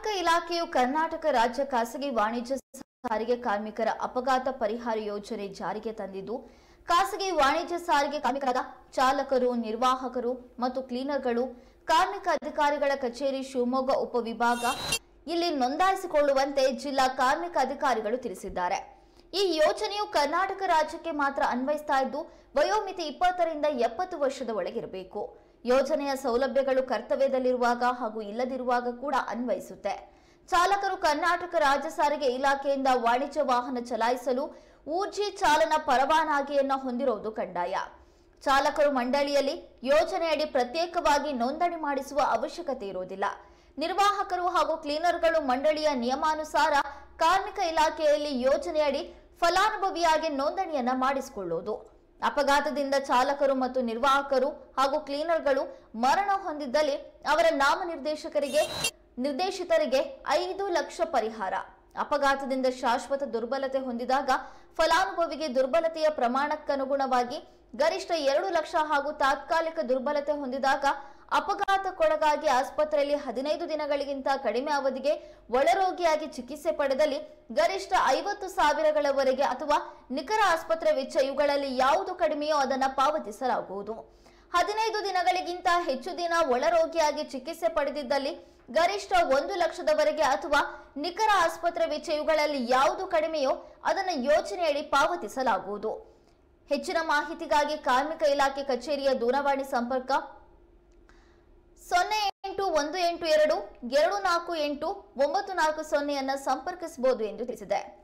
ಕಾರ್ಮಿಕ ಇಲಾಖೆಯು ಕರ್ನಾಟಕ ರಾಜ್ಯ ಖಾಸಗಿ ವಾಣಿಜ್ಯ ಸಾರಿಗೆ ಕಾರ್ಮಿಕರ ಅಪಘಾತ ಪರಿಹಾರ ಯೋಜನೆ ಜಾರಿಗೆ ತಂದಿದ್ದು ಖಾಸಗಿ ವಾಣಿಜ್ಯ ಸಾರಿಗೆ ಕಾರ್ಮಿಕರಾದ ಚಾಲಕರು ನಿರ್ವಾಹಕರು ಮತ್ತು ಕ್ಲೀನರ್ಗಳು ಕಾರ್ಮಿಕ ಅಧಿಕಾರಿಗಳ ಕಚೇರಿ ಶಿವಮೊಗ್ಗ ಉಪವಿಭಾಗ ಇಲ್ಲಿ ನೋಂದಾಯಿಸಿಕೊಳ್ಳುವಂತೆ ಜಿಲ್ಲಾ ಕಾರ್ಮಿಕ ಅಧಿಕಾರಿಗಳು ತಿಳಿಸಿದ್ದಾರೆ ಈ ಯೋಜನೆಯು ಕರ್ನಾಟಕ ರಾಜ್ಯಕ್ಕೆ ಮಾತ್ರ ಅನ್ವಯಿಸ್ತಾ ಇದ್ದು ವಯೋಮಿತಿ ಇಪ್ಪತ್ತರಿಂದ ಎಪ್ಪತ್ತು ವರ್ಷದ ಒಳಗಿರಬೇಕು ಯೋಜನೆಯ ಸೌಲಭ್ಯಗಳು ಕರ್ತವ್ಯದಲ್ಲಿರುವಾಗ ಹಾಗೂ ಇಲ್ಲದಿರುವಾಗ ಕೂಡ ಅನ್ವಯಿಸುತ್ತೆ ಚಾಲಕರು ಕರ್ನಾಟಕ ರಾಜ್ಯ ಸಾರಿಗೆ ಇಲಾಖೆಯಿಂದ ವಾಣಿಜ್ಯ ವಾಹನ ಚಲಾಯಿಸಲು ಊರ್ಜಿ ಚಾಲನಾ ಪರವಾನಗಿಯನ್ನು ಹೊಂದಿರುವುದು ಕಡ್ಡಾಯ ಚಾಲಕರು ಮಂಡಳಿಯಲ್ಲಿ ಯೋಜನೆಯಡಿ ಪ್ರತ್ಯೇಕವಾಗಿ ನೋಂದಣಿ ಮಾಡಿಸುವ ಅವಶ್ಯಕತೆ ಇರುವುದಿಲ್ಲ ನಿರ್ವಾಹಕರು ಹಾಗೂ ಕ್ಲೀನರ್ಗಳು ಮಂಡಳಿಯ ನಿಯಮಾನುಸಾರ ಕಾರ್ಮಿಕ ಇಲಾಖೆಯಲ್ಲಿ ಯೋಜನೆಯಡಿ ಫಲಾನುಭವಿಯಾಗಿ ನೋಂದಣಿಯನ್ನ ಮಾಡಿಸಿಕೊಳ್ಳುವುದು ಅಪಘಾತದಿಂದ ಚಾಲಕರು ಮತ್ತು ನಿರ್ವಾಹಕರು ಹಾಗೂ ಕ್ಲೀನರ್ಗಳು ಮರಣ ಹೊಂದಿದ್ದಲ್ಲಿ ಅವರ ನಾಮನಿರ್ದೇಶಕರಿಗೆ ನಿರ್ದೇಶಿತರಿಗೆ ಐದು ಲಕ್ಷ ಪರಿಹಾರ ಅಪಘಾತದಿಂದ ಶಾಶ್ವತ ದುರ್ಬಲತೆ ಹೊಂದಿದಾಗ ಫಲಾನುಭವಿಗೆ ದುರ್ಬಲತೆಯ ಪ್ರಮಾಣಕ್ಕನುಗುಣವಾಗಿ ಗರಿಷ್ಠ ಎರಡು ಲಕ್ಷ ಹಾಗೂ ತಾತ್ಕಾಲಿಕ ದುರ್ಬಲತೆ ಹೊಂದಿದಾಗ ಅಪಘಾತಕ್ಕೊಳಗಾಗಿ ಆಸ್ಪತ್ರೆಯಲ್ಲಿ ಹದಿನೈದು ದಿನಗಳಿಗಿಂತ ಕಡಿಮೆ ಅವಧಿಗೆ ಒಳರೋಗಿಯಾಗಿ ಚಿಕಿತ್ಸೆ ಪಡೆದಲ್ಲಿ ಗರಿಷ್ಠ ಐವತ್ತು ಸಾವಿರಗಳವರೆಗೆ ಅಥವಾ ನಿಖರ ಆಸ್ಪತ್ರೆ ವೆಚ್ಚ ಇವುಗಳಲ್ಲಿ ಯಾವುದು ಕಡಿಮೆಯೋ ಅದನ್ನು ಪಾವತಿಸಲಾಗುವುದು ಹದಿನೈದು ದಿನಗಳಿಗಿಂತ ಹೆಚ್ಚು ದಿನ ಒಳರೋಗಿಯಾಗಿ ಚಿಕಿತ್ಸೆ ಪಡೆದಿದ್ದಲ್ಲಿ ಗರಿಷ್ಠ ಒಂದು ಲಕ್ಷದವರೆಗೆ ಅಥವಾ ನಿಖರ ಆಸ್ಪತ್ರೆ ವೆಚ್ಚ ಇವುಗಳಲ್ಲಿ ಯಾವುದು ಕಡಿಮೆಯೋ ಅದನ್ನು ಯೋಜನೆಯಡಿ ಪಾವತಿಸಲಾಗುವುದು ಹೆಚ್ಚಿನ ಮಾಹಿತಿಗಾಗಿ ಕಾರ್ಮಿಕ ಇಲಾಖೆ ಕಚೇರಿಯ ದೂರವಾಣಿ ಸಂಪರ್ಕ ಸೊನ್ನೆ ಎಂಟು ಒಂದು ಎಂಟು ಎರಡು ಎರಡು ನಾಲ್ಕು ಎಂಟು ಒಂಬತ್ತು ನಾಲ್ಕು ಸೊನ್ನೆಯನ್ನ ಸಂಪರ್ಕಿಸಬಹುದು ಎಂದು ತಿಳಿಸಿದೆ